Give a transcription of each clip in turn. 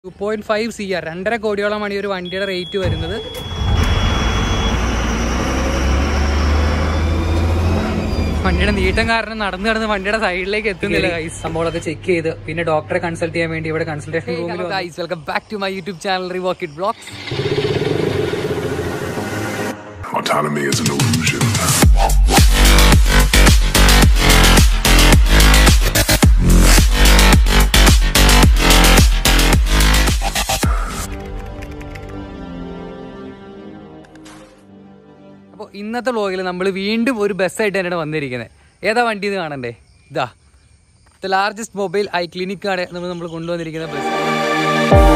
To point five C R രണ്ടര കോടിയോളമാണ് ഈ ഒരു വണ്ടിയുടെ റേറ്റ് വരുന്നത് വണ്ടിയുടെ നീട്ടം കാരണം നടന്നു നടന്ന് വണ്ടിയുടെ സൈഡിലേക്ക് എത്തുന്നില്ല ഗൈസ് സംഭവങ്ങളൊക്കെ ചെക്ക് ചെയ്ത് പിന്നെ ഡോക്ടറെ കൺസൾട്ട് ചെയ്യാൻ വേണ്ടി ഇവിടെ കൺസൾട്ടേഷൻ റൂമിൽ guys welcome back to my YouTube channel revoke it blog Autonomy is an illusion. അപ്പോൾ ഇന്നത്തെ വ്ലോഗിൽ നമ്മൾ വീണ്ടും ഒരു ബസ്സായിട്ട് തന്നെയാണ് വന്നിരിക്കുന്നത് ഏതാ വണ്ടി ഇത് കാണണ്ടേ ഇതാ ദ ലാർജസ്റ്റ് മൊബൈൽ ഐ ക്ലിനിക്കാണ് നമ്മൾ നമ്മൾ കൊണ്ടുവന്നിരിക്കുന്ന ബസ്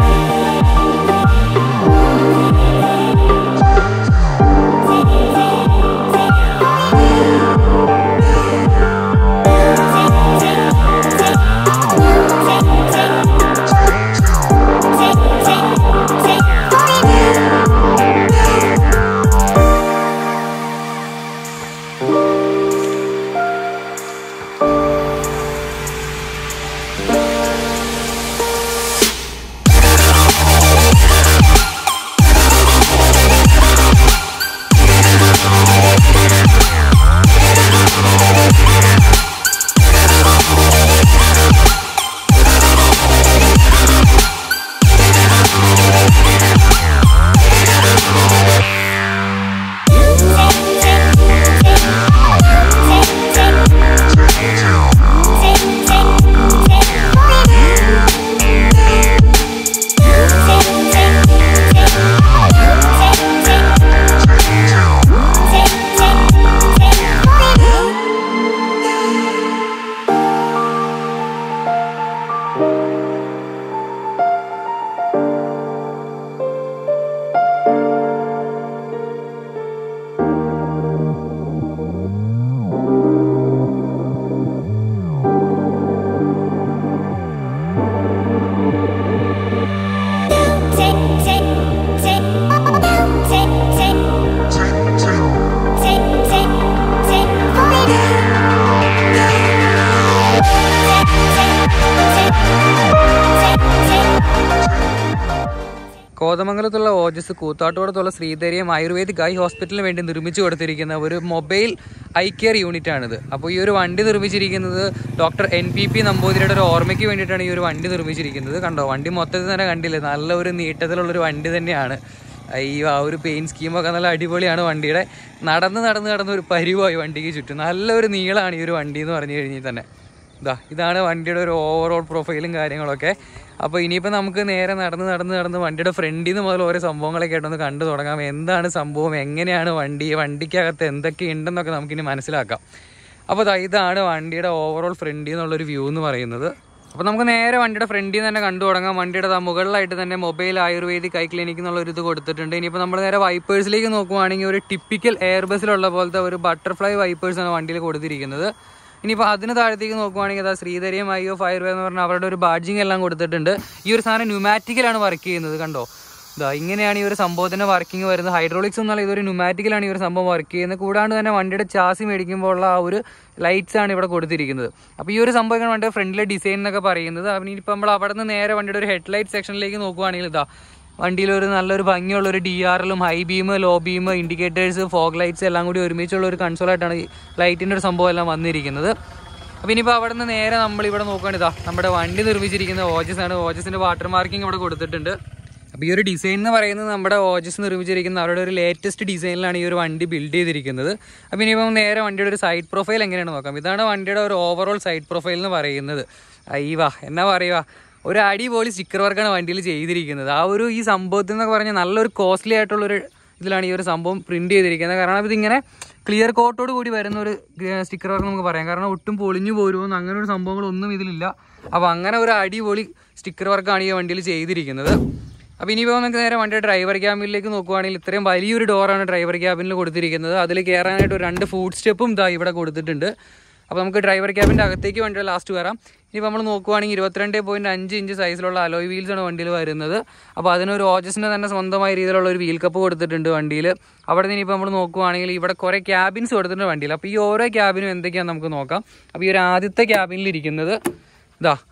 കോതമംഗലത്തുള്ള ഓജസ് കൂത്താട്ടോടത്തുള്ള ശ്രീധരിയം ആയുർവേദിക് ഐ ഹോസ്പിറ്റലിന് വേണ്ടി നിർമ്മിച്ചു കൊടുത്തിരിക്കുന്ന ഒരു മൊബൈൽ ഐ കെയർ യൂണിറ്റ് ആണിത് അപ്പോൾ ഈ ഒരു വണ്ടി നിർമ്മിച്ചിരിക്കുന്നത് ഡോക്ടർ എൻ പി പി നമ്പൂതിരിയുടെ ഒരു ഓർമ്മയ്ക്ക് വേണ്ടിയിട്ടാണ് ഈ ഒരു വണ്ടി നിർമ്മിച്ചിരിക്കുന്നത് കണ്ടോ വണ്ടി മൊത്തത്തിൽ തന്നെ കണ്ടില്ലേ നല്ല ഒരു നീട്ടത്തിലുള്ളൊരു വണ്ടി തന്നെയാണ് അയ്യോ ആ ഒരു പെയിൻ സ്കീമൊക്കെ നല്ല അടിപൊളിയാണ് വണ്ടിയുടെ നടന്ന് നടന്ന് നടന്ന് ഒരു പരിവായി വണ്ടിക്ക് ചുറ്റും നല്ലൊരു നീളമാണ് ഈ ഒരു വണ്ടി എന്ന് പറഞ്ഞു കഴിഞ്ഞാൽ തന്നെ ഇതാ ഇതാണ് വണ്ടിയുടെ ഒരു ഓവറോൾ പ്രൊഫൈലും കാര്യങ്ങളൊക്കെ അപ്പോൾ ഇനിയിപ്പോൾ നമുക്ക് നേരെ നടന്ന് നടന്ന് നടന്ന് വണ്ടിയുടെ ഫ്രണ്ടിൽ നിന്ന് മുതൽ ഓരോ സംഭവങ്ങളൊക്കെ ആയിട്ടൊന്ന് കണ്ടു തുടങ്ങാം എന്താണ് സംഭവം എങ്ങനെയാണ് വണ്ടി വണ്ടിക്കകത്ത് എന്തൊക്കെ ഉണ്ടെന്നൊക്കെ നമുക്കിനി മനസ്സിലാക്കാം അപ്പോൾ ദാ ഇതാണ് വണ്ടിയുടെ ഓവറോൾ ഫ്രണ്ടിൽ നിന്നുള്ളൊരു വ്യൂ എന്ന് പറയുന്നത് അപ്പോൾ നമുക്ക് നേരെ വണ്ടിയുടെ ഫ്രണ്ടിൽ നിന്ന് തന്നെ കണ്ടു തുടങ്ങാം വണ്ടിയുടെ ദാ മുകളിലായിട്ട് തന്നെ മൊബൈൽ ആയുർവേദിക് ഐ ക്ലിനിക് എന്നുള്ള ഒരു ഇത് കൊടുത്തിട്ടുണ്ട് ഇനിയിപ്പോൾ നമ്മൾ നേരെ വൈപ്പേഴ്സിലേക്ക് നോക്കുവാണെങ്കിൽ ഒരു ടിപ്പിക്കൽ എയർ ബസ്സിലുള്ള പോലത്തെ ഒരു ബട്ടർഫ്ലൈ വൈപ്പേഴ്സാണ് വണ്ടിയിൽ കൊടുത്തിരിക്കുന്നത് ഇനിയിപ്പോൾ അതിന് താഴത്തേക്ക് നോക്കുവാണെങ്കിൽ അതാ ശ്രീധരിയം ഐ ഓഫ് ആയുർവേദം എന്ന് പറഞ്ഞാൽ അവരുടെ ഒരു ബാഡ്ജിങ് എല്ലാം കൊടുത്തിട്ടുണ്ട് ഈ ഒരു സാധനം ന്യൂമാറ്റിക്കലാണ് വർക്ക് ചെയ്യുന്നത് കണ്ടോ ഇതാ ഇങ്ങനെയാണ് ഈ ഒരു സംഭവത്തിന്റെ വർക്കിംഗ് വരുന്നത് ഹൈഡ്രോളിക്സ് ഒന്നല്ല ഇതൊരു ന്യൂമാറ്റിക്കലാണ് ഈ ഒരു സംഭവം വർക്ക് ചെയ്യുന്നത് കൂടാണ്ട് തന്നെ വണ്ടിയുടെ ചാസി മേടിക്കുമ്പോൾ ഉള്ള ആ ഒരു ലൈറ്റ്സ് ആണ് ഇവിടെ കൊടുത്തിരിക്കുന്നത് അപ്പോൾ ഈ ഒരു സംഭവമാണ് വണ്ടിയുടെ ഫ്രണ്ടിലെ ഡിസൈൻ എന്നൊക്കെ പറയുന്നത് അപ്പം ഇനിയിപ്പോൾ നമ്മൾ അവിടെ നിന്ന് നേരെ വണ്ടിയുടെ ഒരു ഹെഡ്ലൈറ്റ് സെക്ഷനിലേക്ക് നോക്കുവാണെങ്കിൽ ഇതാ വണ്ടിയിൽ ഒരു നല്ലൊരു ഭംഗിയുള്ള ഒരു ഡി ആർ എല്ലും high beam low beam indicators fog lights എല്ലാം കൂടി ഒരുമിച്ചുള്ള ഒരു കൺസോളായിട്ടാണ് ഈ ലൈറ്റിൻ്റെ ഒരു സംഭവം എല്ലാം വന്നിരിക്കുന്നത് അപ്പോൾ ഇനിയിപ്പോൾ അവിടെ നിന്ന് നേരെ നമ്മൾ ഇവിടെ നോക്കുകയാണ് ഇതാ നമ്മുടെ വണ്ടി നിർമ്മിച്ചിരിക്കുന്ന ഓജസ് ആണ് ഓജസിൻ്റെ വാട്ടർ മാർക്കിംഗ് ഇവിടെ കൊടുത്തിട്ടുണ്ട് അപ്പോൾ ഈ ഒരു ഡിസൈൻ എന്ന് പറയുന്നത് നമ്മുടെ ഓജസ് നിർമ്മിച്ചിരിക്കുന്ന അവരുടെ ഒരു ലേറ്റസ്റ്റ് ഡിസൈനിലാണ് ഈ ഒരു വണ്ടി ബിൽഡ് ചെയ്തിരിക്കുന്നത് അപ്പോൾ ഇനിയിപ്പം നേരെ വണ്ടിയുടെ ഒരു സൈഡ് പ്രൊഫൈൽ എങ്ങനെയാണ് നോക്കാം ഇതാണ് വണ്ടിയുടെ ഒരു ഓവറോൾ സൈഡ് പ്രൊഫൈൽ എന്ന് പറയുന്നത് അയ്യവാ എന്നാ പറയുക ഒരു അടിപൊളി സ്റ്റിക്കർ വർക്കാണ് വണ്ടിയിൽ ചെയ്തിരിക്കുന്നത് ആ ഒരു ഈ സംഭവത്തിൽ എന്നൊക്കെ പറഞ്ഞാൽ നല്ലൊരു കോസ്റ്റ്ലി ആയിട്ടുള്ളൊരു ഇതിലാണ് ഈ ഒരു സംഭവം പ്രിന്റ് ചെയ്തിരിക്കുന്നത് കാരണം ഇതിങ്ങനെ ക്ലിയർ കോട്ടോട് കൂടി വരുന്ന ഒരു സ്റ്റിക്കർ വർക്ക് നമുക്ക് പറയാം കാരണം ഒട്ടും പൊളിഞ്ഞു പോരുമെന്ന് അങ്ങനെ ഒരു സംഭവങ്ങളൊന്നും ഇതിലില്ല അപ്പോൾ അങ്ങനെ ഒരു അടിപൊളി സ്റ്റിക്കർ വർക്കാണ് ഈ വണ്ടിയിൽ ചെയ്തിരിക്കുന്നത് അപ്പോൾ ഇനിയിപ്പോൾ നമുക്ക് നേരെ വണ്ടിയുടെ ഡ്രൈവർ ക്യാബിനിലേക്ക് നോക്കുവാണെങ്കിൽ ഇത്രയും വലിയൊരു ഡോറാണ് ഡ്രൈവർ ക്യാബിനിൽ കൊടുത്തിരിക്കുന്നത് അതിൽ കയറാനായിട്ട് ഒരു രണ്ട് ഫുഡ് സ്റ്റെപ്പും ഇതാ ഇവിടെ കൊടുത്തിട്ടുണ്ട് അപ്പോൾ നമുക്ക് ഡ്രൈവർ ക്യാബിൻ്റെ അകത്തേക്ക് വണ്ടിയുടെ ലാസ്റ്റ് കയറാം ഇനിയിപ്പോൾ നമ്മൾ നോക്കുവാണെങ്കിൽ ഇരുപത്തിരണ്ട് പോയിൻറ്റ് അഞ്ച് ഇഞ്ച് സൈസിലുള്ള അലോയ് വീൽസ് ആണ് വണ്ടിയിൽ വരുന്നത് അപ്പോൾ അതിനൊരു ഓജസിൻ്റെ തന്നെ സ്വന്തമായ രീതിയിലുള്ള ഒരു വീൽ കപ്പ് കൊടുത്തിട്ടുണ്ട് വണ്ടിയിൽ അവിടെ നിന്ന് ഇനിയിപ്പോൾ നമ്മൾ നോക്കുവാണെങ്കിൽ ഇവിടെ കുറേ ക്യാബിൻസ് കൊടുത്തിട്ടുണ്ട് വണ്ടിയിൽ അപ്പോൾ ഈ ഓരോ ക്യാബിനും എന്തൊക്കെയാണെന്ന് നമുക്ക് നോക്കാം അപ്പോൾ ഈ ഒരു ആദ്യത്തെ ക്യാബിനിൽ ഇരിക്കുന്നത് ഇതാ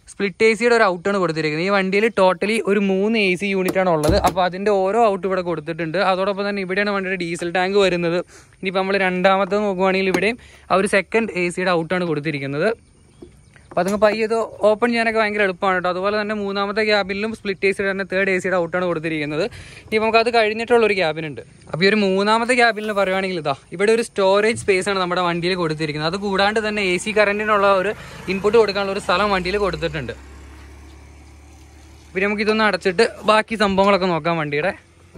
സ്പ്ലിറ്റ് എ സിയുടെ ഒരു ഔട്ടാണ് കൊടുത്തിരിക്കുന്നത് ഈ വണ്ടിയിൽ ടോട്ടലി ഒരു മൂന്ന് എ സി യൂണിറ്റ് ആണ് ഉള്ളത് അപ്പോൾ അതിൻ്റെ ഓരോ ഔട്ട് ഇവിടെ കൊടുത്തിട്ടുണ്ട് അതോടൊപ്പം തന്നെ ഇവിടെയാണ് വണ്ടിയുടെ ഡീസൽ ടാങ്ക് വരുന്നത് ഇനിയിപ്പോൾ നമ്മൾ രണ്ടാമത്തെ നോക്കുവാണെങ്കിൽ ഇവിടെയും ആ ഒരു സെക്കൻഡ് എ സിയുടെ ഔട്ടാണ് കൊടുത്തിരിക്കുന്നത് അപ്പോൾ അതങ്ങ് പയ്യെ ഇത് ഓപ്പൺ ചെയ്യാനൊക്കെ ഭയങ്കര എളുപ്പമാണ് കേട്ടോ അതുപോലെ തന്നെ മൂന്നാമത്തെ ക്യാബിനിലും സ്പ്ലിറ്റ് എ സിയുടെ തന്നെ തേർഡ് എ സിയുടെ ഔട്ടാണ് കൊടുത്തിരിക്കുന്നത് ഇനി നമുക്ക് അത് കഴിഞ്ഞിട്ടുള്ള ഒരു ക്യാബിനുണ്ട് അപ്പോൾ ഈ ഒരു മൂന്നാമത്തെ ക്യാബിനിൽ പറയുവാണെങ്കിൽ ഇതാ ഇവിടെ ഒരു സ്റ്റോറേജ് സ്പേസ് ആണ് നമ്മുടെ വണ്ടിയിൽ കൊടുത്തിരിക്കുന്നത് അത് കൂടാണ്ട് തന്നെ എ സി കറണ്ടിനുള്ള ഒരു ഇൻപുട്ട് കൊടുക്കാനുള്ള ഒരു സ്ഥലം വണ്ടിയിൽ കൊടുത്തിട്ടുണ്ട് പിന്നെ നമുക്ക് ഇതൊന്ന് അടച്ചിട്ട് ബാക്കി സംഭവങ്ങളൊക്കെ നോക്കാം വണ്ടിയുടെ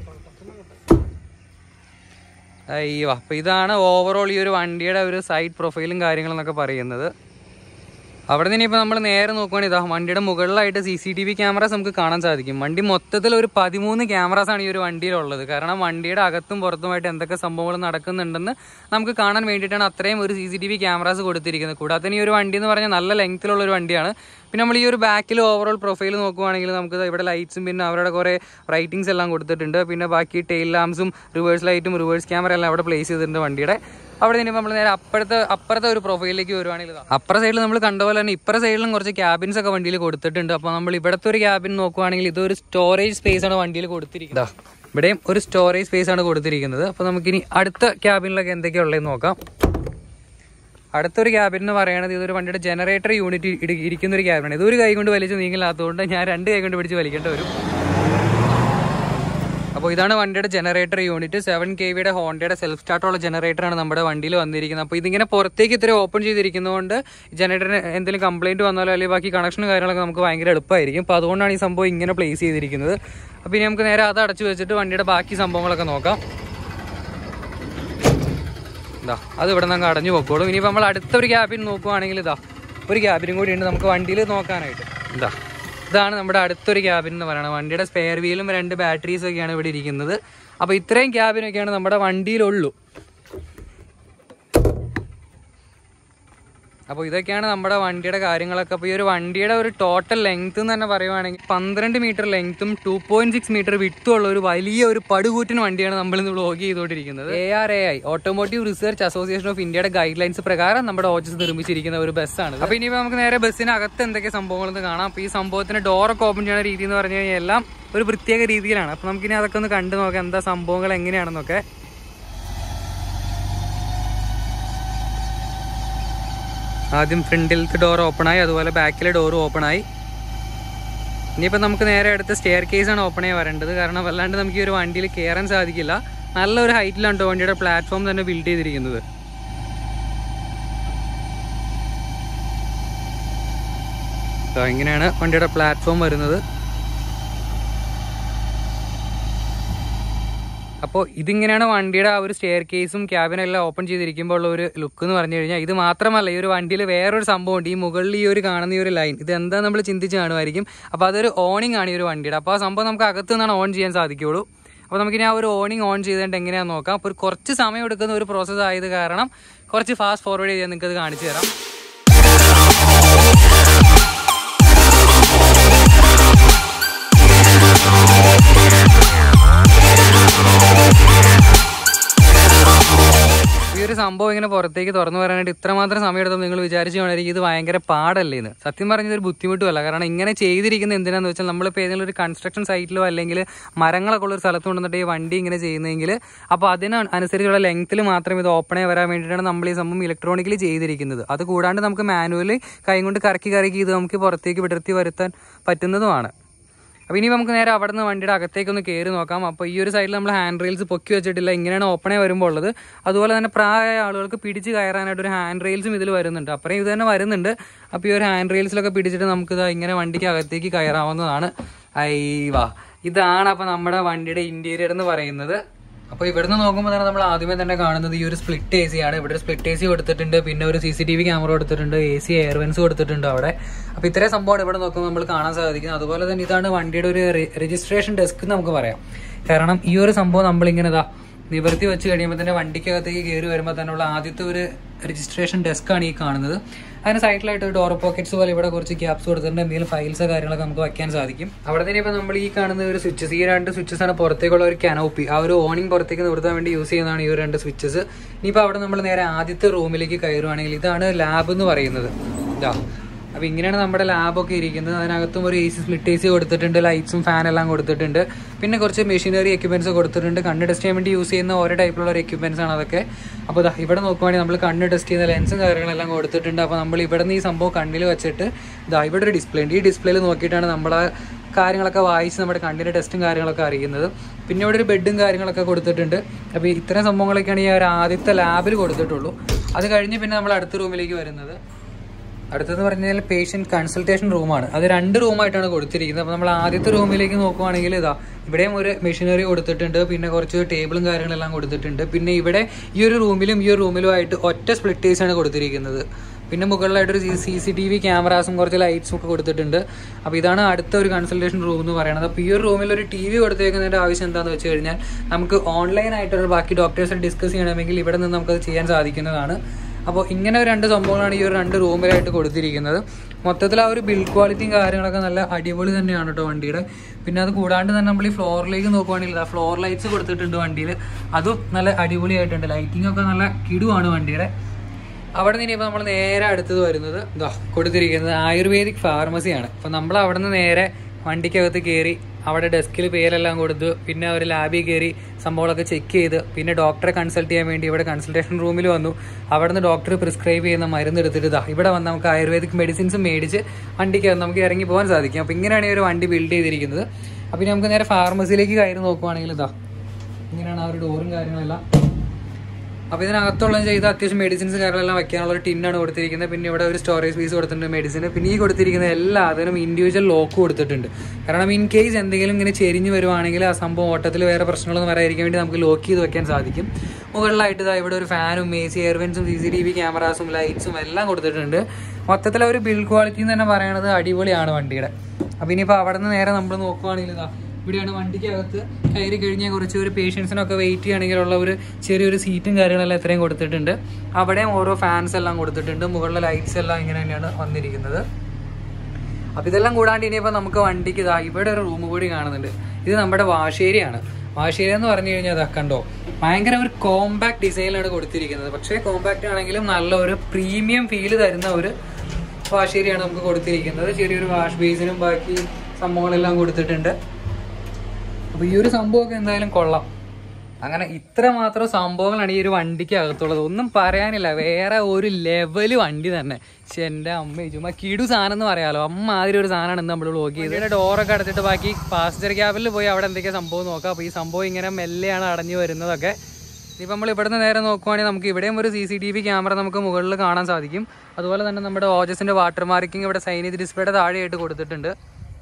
അയ്യോ അപ്പോൾ ഇതാണ് ഓവറോൾ ഈ ഒരു വണ്ടിയുടെ ഒരു സൈഡ് പ്രൊഫൈലും കാര്യങ്ങളും എന്നൊക്കെ പറയുന്നത് അവിടെ നിന്ന് ഇപ്പോൾ നമ്മൾ നേരെ നോക്കുവാണെങ്കിൽ ഇതാ വണ്ടിയുടെ മുകളിലായിട്ട് C C T V cameras നമുക്ക് കാണാൻ സാധിക്കും വണ്ടി മൊത്തത്തിൽ ഒരു പതിമൂന്ന് ക്യാമറാസാണ് ഈ ഒരു വണ്ടിയിലുള്ളത് കാരണം വണ്ടിയുടെ അകത്തും പുറത്തുമായിട്ട് എന്തൊക്കെ സംഭവങ്ങൾ നടക്കുന്നുണ്ടെന്ന് നമുക്ക് കാണാൻ വേണ്ടിയിട്ടാണ് അത്രയും ഒരു C C T V cameras കൊടുത്തിരിക്കുന്നത് കൂടാതെ തന്നെ ഈ ഒരു വണ്ടി എന്ന് പറഞ്ഞാൽ നല്ല ലെങ്ത്തിലുള്ള ഒരു വണ്ടിയാണ് പിന്നെ നമ്മൾ ഈ ഒരു ബാക്കിൽ ഓവറോൾ പ്രൊഫൈൽ നോക്കുവാണെങ്കിൽ നമുക്ക് ദാ ഇവിടെ ലൈറ്റ്സും പിന്നെ അവരുടെ കുറേ റൈറ്റിങ്സ് എല്ലാം കൊടുത്തിട്ടുണ്ട് പിന്നെ ബാക്കി ടെയിൽ ലാംസും റിവേഴ്സ് ലൈറ്റും റിവേഴ്സ് ക്യാമറ എല്ലാം അവിടെ പ്ലേസ് ചെയ്തിട്ടുണ്ട് വണ്ടിയുടെ അവിടെ നിന്ന് നമ്മൾ നേരെ അപ്പുറത്തെ അപ്പുറത്തെ ഒരു പ്രൊഫൈലിലേക്ക് വരുവാണെങ്കിൽ ഇതാ. അപ്പുറ സൈഡിൽ നമ്മൾ കണ്ട പോലെ തന്നെ ഇപ്പുറ സൈഡിലും കുറച്ച് ക്യാബിൻസ് ഒക്കെ വണ്ടിയിൽ കൊടുത്തിട്ടുണ്ട് അപ്പോൾ നമ്മൾ ഇവിടുത്തെ ഒരു ക്യാബിൻ നോക്കുവാണെങ്കിൽ ഇതൊരു സ്റ്റോറേജ് സ്പേസ് ആണ് വണ്ടിയിൽ കൊടുത്തിരിക്കുന്നത് ഇവിടെയും ഒരു സ്റ്റോറേജ് സ്പേസ് ആണ് കൊടുത്തിരിക്കുന്നത് അപ്പോൾ നമുക്കിനി അടുത്ത ക്യാബിനിലൊക്കെ എന്തൊക്കെയുള്ളതെന്ന് നോക്കാം അടുത്തൊരു ക്യാബിൻ എന്ന് പറയുന്നത് ഇതൊരു വണ്ടിയുടെ ജനറേറ്റർ യൂണിറ്റ് ഇരിക്കുന്ന ഒരു ക്യാബിനാണ് ഇതൊരു കൈ കൊണ്ട് വലിച്ച് നീങ്ങില്ലാത്തതുകൊണ്ട് ഞാൻ രണ്ട് കൈ കൊണ്ട് പിടിച്ച് വലിക്കേണ്ടി വരും അപ്പോൾ ഇതാണ് വണ്ടിയുടെ ജനറേറ്റർ യൂണിറ്റ് സെവൻ കെ വിയുടെ ഹോണ്ടയുടെ സെൽഫ് സ്റ്റാർട്ടുള്ള ജനറേറ്ററാണ് നമ്മുടെ വണ്ടിയിൽ വന്നിരിക്കുന്നത് അപ്പോൾ ഇതിങ്ങനെ പുറത്തേക്ക് ഇത്ര ഓപ്പൺ ചെയ്തിരിക്കുന്നതുകൊണ്ട് ജനറേറ്ററിന് എന്തെങ്കിലും കംപ്ലൈൻറ്റ് വന്നാലോ അല്ലെങ്കിൽ ബാക്കി കണക്ഷനും കാര്യങ്ങളൊക്കെ നമുക്ക് ഭയങ്കര എളുപ്പമായിരിക്കും അപ്പോൾ അതുകൊണ്ടാണ് ഈ സംഭവം ഇങ്ങനെ പ്ലേസ് ചെയ്തിരിക്കുന്നത് അപ്പോൾ ഇനി നമുക്ക് നേരെ അത് അടച്ചു വെച്ചിട്ട് വണ്ടിയുടെ ബാക്കി സംഭവങ്ങളൊക്കെ നോക്കാം ഇതാ അത് ഇവിടെ നിന്ന് അടഞ്ഞു പൊക്കോളും ഇനിയിപ്പോൾ നമ്മൾ അടുത്ത ഒരു ക്യാബിൻ നോക്കുവാണെങ്കിൽ ഇതാ ഒരു ക്യാബിനും കൂടി ഉണ്ട് നമുക്ക് വണ്ടിയിൽ നോക്കാനായിട്ട് ഇതാ ഇതാണ് നമ്മുടെ അടുത്തൊരു ക്യാബിൻ എന്ന് പറയുന്നത് വണ്ടിയുടെ സ്പെയർ വീലും രണ്ട് ബാറ്ററീസ് ഒക്കെയാണ് ഇവിടെ ഇരിക്കുന്നത് അപ്പോൾ ഇത്രയും ക്യാബിനൊക്കെയാണ് നമ്മുടെ വണ്ടിയിലുള്ളൂ അപ്പോൾ ഇതൊക്കെയാണ് നമ്മുടെ വണ്ടിയുടെ കാര്യങ്ങളൊക്കെ അപ്പോൾ ഈ ഒരു വണ്ടിയുടെ ഒരു ടോട്ടൽ ലെങ്ത് എന്ന് തന്നെ പറയുവാണെങ്കിൽ പന്ത്രണ്ട് മീറ്റർ ലെങ്ത്തും ടു പോയിന്റ് സിക്സ് മീറ്റർ വിട്ടും ഉള്ള ഒരു വലിയ ഒരു പടുകൂറ്റിന് വണ്ടിയാണ് നമ്മൾ ഇന്ന് വ്ലോഗ് ചെയ്തുകൊണ്ടിരിക്കുന്നത് A R A I automotive research association of ഇന്ത്യയുടെ ഗൈഡ് ലൈൻസ് പ്രകാരം നമ്മുടെ ഓജസ് നിർമ്മിച്ചിരിക്കുന്ന ഒരു ബസ്സാണ് അപ്പോൾ ഇനിയിപ്പോൾ നമുക്ക് നേരെ ബസ്സിനകത്ത് എന്തൊക്കെ സംഭവങ്ങളെന്ന് കാണാം അപ്പോൾ ഈ സംഭവത്തിന് ഡോറൊക്കെ ഓപ്പൺ ചെയ്യുന്ന രീതി എന്ന് പറഞ്ഞു കഴിഞ്ഞാൽ എല്ലാം ഒരു പ്രത്യേക രീതിയിലാണ് അപ്പോൾ നമുക്കിനി അതൊക്കെ ഒന്ന് കണ്ടു നോക്കാം എന്താ സംഭവങ്ങൾ എങ്ങനെയാണെന്നൊക്കെ ആദ്യം ഫ്രണ്ടിലത്തെ ഡോർ ഓപ്പൺ ആയി അതുപോലെ ബാക്കിലെ ഡോർ ഓപ്പൺ ആയി ഇനിയിപ്പോൾ നമുക്ക് നേരെ അടുത്ത സ്റ്റെയർ കേസാണ് ഓപ്പൺ ആയി വരേണ്ടത് കാരണം വല്ലാണ്ട് നമുക്ക് ഈ ഒരു വണ്ടിയിൽ കയറാൻ സാധിക്കില്ല നല്ലൊരു ഹൈറ്റിലാണ് കേട്ടോ വണ്ടിയുടെ പ്ലാറ്റ്ഫോം തന്നെ ബിൽഡ് ചെയ്തിരിക്കുന്നത് ദാ ഇങ്ങനെയാണ് വണ്ടിയുടെ പ്ലാറ്റ്ഫോം വരുന്നത് അപ്പോൾ ഇതിങ്ങനെയാണ് വണ്ടിയുടെ ആ ഒരു സ്റ്റെയർ കേസും ക്യാബിനും എല്ലാം ഓപ്പൺ ചെയ്തിരിക്കുമ്പോൾ ഉള്ള ഒരു ലുക്ക് എന്ന് പറഞ്ഞു കഴിഞ്ഞാൽ ഇത് മാത്രമല്ല ഈ ഒരു വണ്ടിയിൽ വേറൊരു സംഭവമുണ്ട് ഈ മുകളിൽ ഈ ഒരു കാണുന്ന ഈ ഒരു ലൈൻ ഇത് എന്താ നമ്മൾ ചിന്തിച്ച് കാണുമായിരിക്കും അപ്പോൾ അതൊരു ഓണിംഗ് ആണ് ഈ ഒരു വണ്ടിയുടെ അപ്പോൾ ആ സംഭവം നമുക്ക് അകത്ത് നിന്നാണ് ഓൺ ചെയ്യാൻ സാധിക്കുകയുള്ളൂ അപ്പോൾ നമുക്കിനി ആ ഒരു ഓണിംഗ് ഓൺ ചെയ്തുകൊണ്ട് എങ്ങനെയാണെന്ന് നോക്കാം അപ്പോൾ ഒരു കുറച്ച് സമയം എടുക്കുന്ന ഒരു പ്രോസസ്സ് ആയത് കാരണം കുറച്ച് ഫാസ്റ്റ് ഫോർവേഡ് ചെയ്യാൻ നിങ്ങൾക്ക് അത് കാണിച്ചു തരാം ഈ ഒരു സംഭവം ഇങ്ങനെ പുറത്തേക്ക് തുറന്നു പറയാനായിട്ട് ഇത്രമാത്രം സമയം എടുത്തപ്പോൾ നിങ്ങൾ വിചാരിച്ചു വേണമായിരിക്കും ഇത് ഭയങ്കര പാടല്ലേ എന്ന് സത്യം പറഞ്ഞത് ഒരു ബുദ്ധിമുട്ടുമല്ല കാരണം ഇങ്ങനെ ചെയ്തിരിക്കുന്ന എന്തിനാന്ന് വെച്ചാൽ നമ്മളിപ്പോൾ ഏതെങ്കിലും ഒരു കൺസ്ട്രക്ഷൻ സൈറ്റിലോ അല്ലെങ്കിൽ മരങ്ങളൊക്കെ ഉള്ള ഒരു സ്ഥലത്ത് കൊണ്ടുവന്നിട്ട് ഈ വണ്ടി ഇങ്ങനെ ചെയ്യുന്നതെങ്കിൽ അപ്പോൾ അതിന് അനുസരിച്ചുള്ള ലെങ്ത്തിൽ മാത്രം ഇത് ഓപ്പണായി വരാൻ വേണ്ടിയിട്ടാണ് നമ്മൾ ഈ സംഭവം ഇലക്ട്രോണിക്കലി ചെയ്തിരിക്കുന്നത് അത് കൂടാണ്ട് നമുക്ക് മാനുവലി കൈ കൊണ്ട് കറക്കി കറക്കി ഇത് നമുക്ക് പുറത്തേക്ക് വിടർത്തി വരുത്താൻ പറ്റുന്നതുമാണ് അപ്പോൾ ഇനി നമുക്ക് നേരെ അവിടെ നിന്ന് വണ്ടിയുടെ അകത്തേക്ക് ഒന്ന് കയറി നോക്കാം അപ്പോൾ ഈ ഒരു സൈഡിൽ നമ്മൾ ഹാൻഡ് റെയിൽസ് പൊക്കി വെച്ചിട്ടില്ല ഇങ്ങനെയാണ് ഓപ്പണേ വരുമ്പോൾ ഉള്ളത് അതുപോലെ തന്നെ പ്രായമായ ആളുകൾക്ക് പിടിച്ച് കയറാനായിട്ട് ഒരു ഹാൻഡ് റെയിൽസും ഇതിൽ വരുന്നുണ്ട് അപ്പറേ ഇത് തന്നെ വരുന്നുണ്ട് അപ്പോൾ ഈ ഒരു ഹാൻഡ് റെയിൽസിലൊക്കെ പിടിച്ചിട്ട് നമുക്ക് ഇതാ ഇങ്ങനെ വണ്ടിക്ക് അകത്തേക്ക് കയറാവുന്നതാണ് ഐവാ ഇതാണ് അപ്പോൾ നമ്മുടെ വണ്ടിയുടെ ഇൻറ്റീരിയർ എന്ന് പറയുന്നത് അപ്പോൾ ഇവിടുന്ന് നോക്കുമ്പോൾ തന്നെ നമ്മൾ ആദ്യമേ തന്നെ കാണുന്നത് ഈ ഒരു സ്പ്ലിറ്റ് എ സി ആണ് ഇവിടെ ഒരു സ്പ്ലിറ്റ് എ സി കൊടുത്തിട്ടുണ്ട് പിന്നെ ഒരു C C T V camera കൊടുത്തിട്ടുണ്ട് എ സി എയർവെൻസ് കൊടുത്തിട്ടുണ്ട് അവിടെ അപ്പോൾ ഇത്രയും സംഭവമാണ് ഇവിടെ നോക്കുമ്പോൾ നമ്മൾ കാണാൻ സാധിക്കുന്നത് അതുപോലെ തന്നെ ഇതാണ് വണ്ടിയുടെ ഒരു രജിസ്ട്രേഷൻ ഡെസ്ക് നമുക്ക് പറയാം കാരണം ഈ ഒരു സംഭവം നമ്മളിങ്ങനെ ഇതാ നിവർത്തി വെച്ച് കഴിയുമ്പോൾ തന്നെ വണ്ടിക്കകത്തേക്ക് കയറി വരുമ്പോൾ തന്നെ ഉള്ള ആദ്യത്തെ ഒരു രജിസ്ട്രേഷൻ ഡെസ്ക് ആണ് ഈ കാണുന്നത് അതിന് സൈഡിലായിട്ട് ഒരു ഡോർ പോക്കറ്റ്സ് പോലെ ഇവിടെ കുറച്ച് ക്യാപ്സ് കൊടുത്തിട്ടുണ്ട് എന്തെങ്കിലും ഫയൽസ് കാര്യങ്ങളൊക്കെ നമുക്ക് വയ്ക്കാൻ സാധിക്കും അവിടെ തന്നെ ഇപ്പോൾ നമ്മൾ ഈ കാണുന്ന ഒരു സ്വിച്ചസ് ഈ രണ്ട് സ്വിച്ചസ് ആണ് പുറത്തേക്കുള്ള ഒരു കനോപ്പി ആ ഒരു ഓണിംഗ് പുറത്തേക്ക് നിർത്താൻ വേണ്ടി യൂസ് ചെയ്യുന്നതാണ് ഈ ഒരു രണ്ട് സ്വിച്ചസ് ഇനിയിപ്പോൾ അവിടെ നമ്മൾ നേരെ ആദ്യത്തെ റൂമിലേക്ക് കയറുവാണെങ്കിൽ ഇതാണ് ലാബ് എന്ന് പറയുന്നത് ഇതാ അപ്പോൾ ഇങ്ങനെയാണ് നമ്മുടെ ലാബൊക്കെ ഇരിക്കുന്നത് അതിനകത്തും ഒരു A C split A C കൊടുത്തിട്ടുണ്ട് ലൈറ്റ്സും ഫാൻ എല്ലാം കൊടുത്തിട്ടുണ്ട് പിന്നെ കുറച്ച് മെഷീനറി എക്യുപ്മെന്റ്സ് കൊടുത്തിട്ടുണ്ട് കണ്ണ് ടെസ്റ്റ് ചെയ്യാൻ വേണ്ടി യൂസ് ചെയ്യുന്ന ഓരോ ടൈപ്പിലുള്ള ഒരു എക്യുപ്മെന്റ്സ് ആണ് അതൊക്കെ അപ്പോൾ ദാ ഇവിടെ നോക്കുവാണെങ്കിൽ നമ്മൾ കണ്ണ് ടെസ്റ്റ് ചെയ്യുന്ന ലെൻസും കാര്യങ്ങളെല്ലാം കൊടുത്തിട്ടുണ്ട് അപ്പോൾ നമ്മൾ ഇവിടെ നിന്ന് ഈ സംഭവം കണ്ണിൽ വെച്ചിട്ട് ഇതാ ഇവിടെ ഒരു ഡിസ്പ്ലേ ഉണ്ട് ഈ ഡിസ്പ്ലേയിൽ നോക്കിയിട്ടാണ് നമ്മളെ കാര്യങ്ങളൊക്കെ വായിച്ച് നമ്മുടെ കണ്ണിൻ്റെ ടെസ്റ്റും കാര്യങ്ങളൊക്കെ അറിയുന്നത് പിന്നെ ഇവിടെ ഒരു ബെഡും കാര്യങ്ങളൊക്കെ കൊടുത്തിട്ടുണ്ട് അപ്പോൾ ഇത്തരം സംഭവങ്ങളൊക്കെയാണ് ഈ ഒരു ആദ്യത്തെ ലാബിൽ കൊടുത്തിട്ടുള്ളൂ അത് കഴിഞ്ഞ് പിന്നെ നമ്മൾ അടുത്ത റൂമിലേക്ക് വരുന്നത് അടുത്തെന്ന് പറഞ്ഞാൽ പേഷ്യന്റ് കൺസൾട്ടേഷൻ റൂമാണ് അത് രണ്ട് റൂമായിട്ടാണ് കൊടുത്തിരിക്കുന്നത് അപ്പോൾ നമ്മൾ ആദ്യത്തെ റൂമിലേക്ക് നോക്കുവാണെങ്കിൽ ഇതാ ഇവിടെയും ഒരു മെഷീനറി കൊടുത്തിട്ടുണ്ട് പിന്നെ കുറച്ച് ടേബിളും കാര്യങ്ങളെല്ലാം കൊടുത്തിട്ടുണ്ട് പിന്നെ ഇവിടെ ഈ ഒരു റൂമിലും ഈ ഒരു റൂമിലുമായിട്ട് ഒറ്റ സ്പ്ലിറ്റേഴ്സ് ആണ് കൊടുത്തിരിക്കുന്നത് പിന്നെ മുകളിലായിട്ട് ഒരു സി സി ടി വി ക്യാമറാസും കുറച്ച് ലൈറ്റ്സും ഒക്കെ കൊടുത്തിട്ടുണ്ട് അപ്പോൾ ഇതാണ് അടുത്ത ഒരു കൺസൾട്ടേഷൻ റൂം എന്ന് പറയുന്നത് അപ്പോൾ ഈ ഒരു റൂമിൽ ഒരു ടി വി കൊടുത്തേക്കുന്നതിൻ്റെ ആവശ്യം എന്താണെന്ന് വെച്ച് കഴിഞ്ഞാൽ നമുക്ക് ഓൺലൈൻ ആയിട്ടുള്ള ബാക്കി ഡോക്ടേഴ്സിനെ ഡിസ്കസ് ചെയ്യണമെങ്കിൽ ഇവിടെ നിന്ന് നമുക്കത് ചെയ്യാൻ സാധിക്കുന്നതാണ് അപ്പോൾ ഇങ്ങനെ ഒരു രണ്ട് സംഭവങ്ങളാണ് ഈ ഒരു രണ്ട് റൂമിലായിട്ട് കൊടുത്തിരിക്കുന്നത് മൊത്തത്തിൽ ആ ഒരു ബിൽഡ് ക്വാളിറ്റിയും കാര്യങ്ങളൊക്കെ നല്ല അടിപൊളി തന്നെയാണ് കേട്ടോ വണ്ടിയുടെ പിന്നെ അത് കൂടാണ്ട് തന്നെ നമ്മൾ ഈ ഫ്ലോറിലേക്ക് നോക്കുവാണെങ്കിൽ ആ ഫ്ലോർ ലൈറ്റ്സ് കൊടുത്തിട്ടുണ്ട് വണ്ടിയിൽ അതും നല്ല അടിപൊളിയായിട്ടുണ്ട് ലൈറ്റിംഗ് ഒക്കെ നല്ല കിടുവാണ് വണ്ടിയുടെ അവിടെ നിന്ന് ഇനിയിപ്പോൾ നമ്മൾ നേരെ അടുത്തത് വരുന്നത് ഇതാ കൊടുത്തിരിക്കുന്നത് ആയുർവേദിക് ഫാർമസിയാണ് അപ്പോൾ നമ്മൾ അവിടെ നിന്ന് നേരെ വണ്ടിക്കകത്ത് കയറി അവിടെ ഡെസ്കിൽ പേരെല്ലാം കൊടുത്ത് പിന്നെ അവർ ലാബിൽ കയറി സംഭവങ്ങളൊക്കെ ചെക്ക് ചെയ്ത് പിന്നെ ഡോക്ടറെ കൺസൾട്ട് ചെയ്യാൻ വേണ്ടി ഇവിടെ കൺസൾട്ടേഷൻ റൂമിൽ വന്നു അവിടെ നിന്ന് ഡോക്ടർ പ്രിസ്ക്രൈബ് ചെയ്യുന്ന മരുന്ന് എടുത്തിട്ട് ഇതാ ഇവിടെ വന്ന് നമുക്ക് ആയുർവേദിക് മെഡിസിൻസ് മേടിച്ച് വണ്ടിക്ക് നമുക്ക് ഇറങ്ങി പോകാൻ സാധിക്കും അപ്പോൾ ഇങ്ങനെയാണ് ഈ ഒരു വണ്ടി ബിൽഡ് ചെയ്തിരിക്കുന്നത് അപ്പോൾ ഇനി നമുക്ക് നേരെ ഫാർമസിയിലേക്ക് കയറി നോക്കുവാണെങ്കിൽ ഇതാ ഇങ്ങനെയാണ് ആ ഒരു ഡോറും കാര്യങ്ങളെല്ലാം അപ്പോൾ ഇതിനകത്തുള്ള ചെയ്ത അത്യാവശ്യം മെഡിസിൻസ് കാര്യങ്ങളെല്ലാം വെക്കാനുള്ള ഒരു ടിന്നാണ് കൊടുത്തിരിക്കുന്നത് പിന്നെ ഇവിടെ ഒരു സ്റ്റോറേജ് പീസ് കൊടുത്തിട്ടുണ്ട് മെഡിസിൻ പിന്നെ ഈ കൊടുത്തിരിക്കുന്ന എല്ലാത്തിനും ഇൻഡിവിജ്വൽ ലോക്ക് കൊടുത്തിട്ടുണ്ട് കാരണം ഇൻ കേസ് എന്തെങ്കിലും ഇങ്ങനെ ചെരിഞ്ഞ് വരുവാണെങ്കിൽ ആ സംഭവം ഓട്ടത്തിൽ വേറെ പ്രശ്നങ്ങളൊന്നും വരാതിരിക്കാൻ വേണ്ടി നമുക്ക് ലോക്ക് ചെയ്ത് വെക്കാൻ സാധിക്കും മുകളിലായിട്ട് ഇതാ ഇവിടെ ഒരു ഫാനും എ സി എയർവെൻസും സി സി ടി വി ക്യാമറാസും ലൈറ്റ്സും എല്ലാം കൊടുത്തിട്ടുണ്ട് മൊത്തത്തിൽ ഒരു ബിൽഡ് ക്വാളിറ്റി എന്ന് തന്നെ പറയുന്നത് അടിപൊളിയാണ് വണ്ടിയുടെ അപ്പോൾ ഇനിയിപ്പോൾ അവിടെ നിന്ന് നേരെ നമ്മൾ നോക്കുവാണെങ്കിൽ ഇതാ ഇവിടെയാണ് വണ്ടിക്കകത്ത് കയറി കഴിഞ്ഞാൽ കുറച്ച് ഒരു പേഷ്യൻസിനൊക്കെ വെയിറ്റ് ചെയ്യണമെങ്കിലുള്ള ഒരു ചെറിയൊരു സീറ്റും കാര്യങ്ങളെല്ലാം ഇത്രയും കൊടുത്തിട്ടുണ്ട് അവിടെയും ഓരോ ഫാൻസ് എല്ലാം കൊടുത്തിട്ടുണ്ട് മുകളിലെ ലൈറ്റ്സ് എല്ലാം ഇങ്ങനെ തന്നെയാണ് വന്നിരിക്കുന്നത് അപ്പോൾ ഇതെല്ലാം കൂടാണ്ട് ഇനിയിപ്പോൾ നമുക്ക് വണ്ടിക്ക് ഇതാ ഇവിടെ ഒരു റൂം കൂടി കാണുന്നുണ്ട് ഇത് നമ്മുടെ വാഷേരിയാണ് വാഷേരി എന്ന് പറഞ്ഞു കഴിഞ്ഞാൽ അതാ കണ്ടോ ഭയങ്കര ഒരു കോമ്പാക്ട് ഡിസൈനിലാണ് കൊടുത്തിരിക്കുന്നത് പക്ഷേ കോമ്പാക്ട് ആണെങ്കിലും നല്ല ഒരു പ്രീമിയം ഫീൽ തരുന്ന ഒരു വാഷേരിയാണ് നമുക്ക് കൊടുത്തിരിക്കുന്നത് ചെറിയൊരു വാഷ് ബേസിനും ബാക്കി സംഭവങ്ങളെല്ലാം കൊടുത്തിട്ടുണ്ട് അപ്പൊ ഈ ഒരു സംഭവമൊക്കെ എന്തായാലും കൊള്ളാം അങ്ങനെ ഇത്ര മാത്രം സംഭവങ്ങളാണ് ഈ ഒരു വണ്ടിക്ക് അകത്തുള്ളത് ഒന്നും പറയാനില്ല വേറെ ഒരു ലെവല് വണ്ടി തന്നെ പക്ഷെ എൻ്റെ അമ്മ ചുമ്മാ കിടു സാധനം എന്ന് പറയാലോ അമ്മ മാതിരി ഒരു സാധനമാണ് ഇന്ന് നമ്മൾ ബ്ലോക്ക് ചെയ്തത് ഡോറൊക്കെ അടച്ചിട്ട് ബാക്കി പാസഞ്ചർ ക്യാബിൽ പോയി അവിടെ എന്തൊക്കെയാ സംഭവം നോക്കാം അപ്പോൾ ഈ സംഭവം ഇങ്ങനെ മെല്ലെയാണ് അടഞ്ഞു വരുന്നതൊക്കെ ഇപ്പം നമ്മൾ ഇവിടുന്ന് നേരെ നോക്കുവാണെങ്കിൽ നമുക്ക് ഇവിടെയും ഒരു C C T V camera നമുക്ക് മുകളിൽ കാണാൻ സാധിക്കും അതുപോലെ തന്നെ നമ്മുടെ ഓജസിൻ്റെ വാട്ടർ മാർക്കിംഗ് ഇവിടെ സൈൻ ചെയ്ത് ഡിസ്പ്ലേയുടെ താഴെയായിട്ട് കൊടുത്തിട്ടുണ്ട്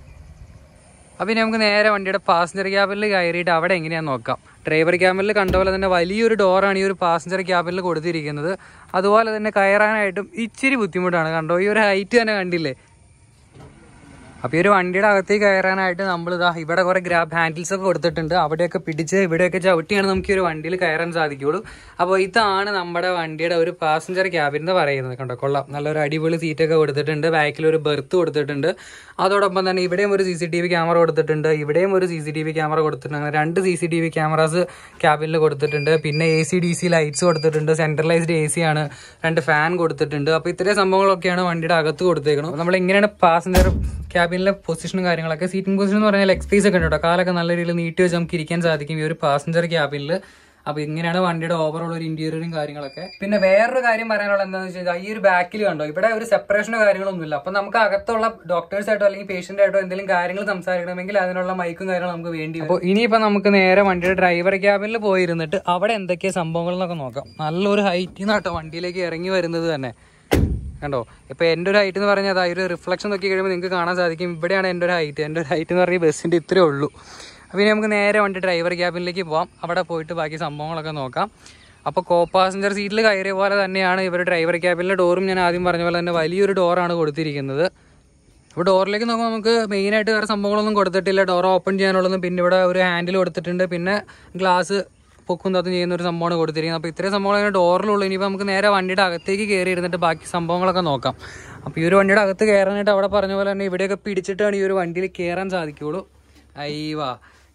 അപ്പോൾ ഇനി നമുക്ക് നേരെ വണ്ടിയുടെ പാസഞ്ചർ ക്യാബിനിൽ കയറിയിട്ട് അവിടെ എങ്ങനെയാണെന്ന് നോക്കാം ഡ്രൈവർ ക്യാബിനിൽ കണ്ട പോലെ തന്നെ വലിയൊരു ഡോറാണ് ഈ ഒരു പാസഞ്ചർ ക്യാബിനിൽ കൊടുത്തിരിക്കുന്നത് അതുപോലെ തന്നെ കയറാനായിട്ടും ഇച്ചിരി ബുദ്ധിമുട്ടാണ് കണ്ടോ ഈ ഒരു ഹൈറ്റ് തന്നെ കണ്ടില്ലേ അപ്പോൾ ഈ ഒരു വണ്ടിയുടെ അകത്തേക്ക് കയറാനായിട്ട് നമ്മൾ ഇതാ ഇവിടെ കുറേ ഗ്രാബ് ഹാൻഡിൽസ് ഒക്കെ കൊടുത്തിട്ടുണ്ട് അവിടെയൊക്കെ പിടിച്ച് ഇവിടെയൊക്കെ ചവിട്ടിയാണ് നമുക്ക് ഈ ഒരു വണ്ടിയിൽ കയറാൻ സാധിക്കുള്ളൂ അപ്പോൾ ഇതാണ് നമ്മുടെ വണ്ടിയുടെ ഒരു പാസഞ്ചർ ക്യാബിൻ എന്ന് പറയുന്നത് കണ്ടോ കൊള്ളാം നല്ലൊരു അടിപൊളി സീറ്റൊക്കെ കൊടുത്തിട്ടുണ്ട് ബാക്കിൽ ഒരു ബെർത്ത് കൊടുത്തിട്ടുണ്ട് അതോടൊപ്പം തന്നെ ഇവിടെയും ഒരു C C T V camera കൊടുത്തിട്ടുണ്ട് ഇവിടെയും ഒരു C C T V camera കൊടുത്തിട്ടുണ്ട് അങ്ങനെ രണ്ട് C C T V cameras ക്യാബിനിൽ കൊടുത്തിട്ടുണ്ട് പിന്നെ A C D C lights കൊടുത്തിട്ടുണ്ട് സെൻട്രലൈസ്ഡ് എ സി ആണ് രണ്ട് ഫാൻ കൊടുത്തിട്ടുണ്ട് അപ്പോൾ ഇത്രയും സംഭവങ്ങളൊക്കെയാണ് വണ്ടിയുടെ അകത്ത് കൊടുത്തേക്കണം നമ്മൾ എങ്ങനെയാണ് പാസഞ്ചർ ക്യാബിനിലെ പൊസിഷനും കാര്യങ്ങളൊക്കെ സീറ്റിംഗ് പൊസിഷൻ എന്ന് പറഞ്ഞാൽ എക്സ്പേസ് ഒക്കെ ഉണ്ട് കേട്ടോ കാലൊക്കെ നല്ല രീതിയിൽ നീട്ടി വെച്ച് നമുക്ക് ഇരിക്കാൻ സാധിക്കും ഈ ഒരു പാസഞ്ചർ ക്യാബിനിൽ അപ്പോൾ ഇങ്ങനെയാണ് വണ്ടിയുടെ ഓവറോൾ ഒരു ഇന്റീരിയറും കാര്യങ്ങളൊക്കെ പിന്നെ വേറൊരു കാര്യം പറയാനുള്ള എന്താണെന്ന് വെച്ചാൽ ഈ ഒരു ബാക്കിൽ കണ്ടോ ഇവിടെ ഒരു സെപ്പറേഷനോ കാര്യങ്ങളൊന്നും ഇല്ല അപ്പോൾ നമുക്ക് അകത്തുള്ള ഡോക്ടേഴ്സായിട്ടോ അല്ലെങ്കിൽ പേഷ്യൻ്റ് ആയിട്ടോ എന്തെങ്കിലും കാര്യങ്ങൾ സംസാരിക്കണമെങ്കിൽ അതിനുള്ള മൈക്കും കാര്യങ്ങളും നമുക്ക് വേണ്ടി അപ്പോൾ ഇനിയിപ്പോൾ നമുക്ക് നേരെ വണ്ടിയുടെ ഡ്രൈവർ ക്യാബിനിൽ പോയിരുന്നിട്ട് അവിടെ എന്തൊക്കെയാ സംഭവങ്ങൾ എന്നൊക്കെ നോക്കാം നല്ലൊരു ഹൈറ്റിൽ നിന്നാട്ടോ വണ്ടിയിലേക്ക് ഇറങ്ങി വരുന്നത് തന്നെ കണ്ടോ ഇപ്പൊ എൻ്റെ ഒരു ഹൈറ്റ് എന്ന് പറഞ്ഞാൽ അതാ ഒരു റിഫ്ലക്ഷൻ നോക്കി കഴിയുമ്പോൾ നിങ്ങൾക്ക് കാണാൻ സാധിക്കും ഇവിടെയാണ് എൻ്റെ ഒരു ഹൈറ്റ് എൻ്റെ ഒരു ഹൈറ്റ് എന്ന് പറഞ്ഞാൽ ബസ്സിൻ്റെ ഇത്രേ ഉള്ളൂ അപ്പോൾ ഇനി നമുക്ക് നേരെ വണ്ടി ഡ്രൈവർ ക്യാബിനിലേക്ക് പോവാം അവിടെ പോയിട്ട് ബാക്കി സംഭവങ്ങളൊക്കെ നോക്കാം അപ്പോൾ കോ പാസഞ്ചർ സീറ്റിൽ കയറിയ പോലെ തന്നെയാണ് ഇവർ ഡ്രൈവർ ക്യാബിനിലെ ഡോറും ഞാൻ ആദ്യം പറഞ്ഞ പോലെ തന്നെ വലിയൊരു ഡോറാണ് കൊടുത്തിരിക്കുന്നത് അപ്പോൾ ഡോറിലേക്ക് നോക്കുമ്പോൾ നമുക്ക് മെയിനായിട്ട് വേറെ സംഭവങ്ങളൊന്നും കൊടുത്തിട്ടില്ല ഡോർ ഓപ്പൺ ചെയ്യാനുള്ളതും പിന്നെ ഇവിടെ ഒരു ഹാൻഡിൽ കൊടുത്തിട്ടുണ്ട് പിന്നെ ഗ്ലാസ് പൊക്കും തത്തും ചെയ്യുന്ന ഒരു സംഭവമാണ് കൊടുത്തിരിക്കുന്നത് അപ്പോൾ ഇത്രയും സംഭവങ്ങൾ അതിൻ്റെ ഡോറിലുള്ളൂ ഇനിയിപ്പോൾ നമുക്ക് നേരെ വണ്ടിയുടെ അകത്തേക്ക് കയറി ഇരുന്നിട്ട് ബാക്കി സംഭവങ്ങളൊക്കെ നോക്കാം അപ്പോൾ ഈ ഒരു വണ്ടിയുടെ അകത്ത് കയറാനായിട്ട് അവിടെ പറഞ്ഞ പോലെ തന്നെ ഇവിടെയൊക്കെ പിടിച്ചിട്ടാണ് ഈ ഒരു വണ്ടിയിൽ കയറാൻ സാധിക്കുകയുള്ളൂ അയ്യവാ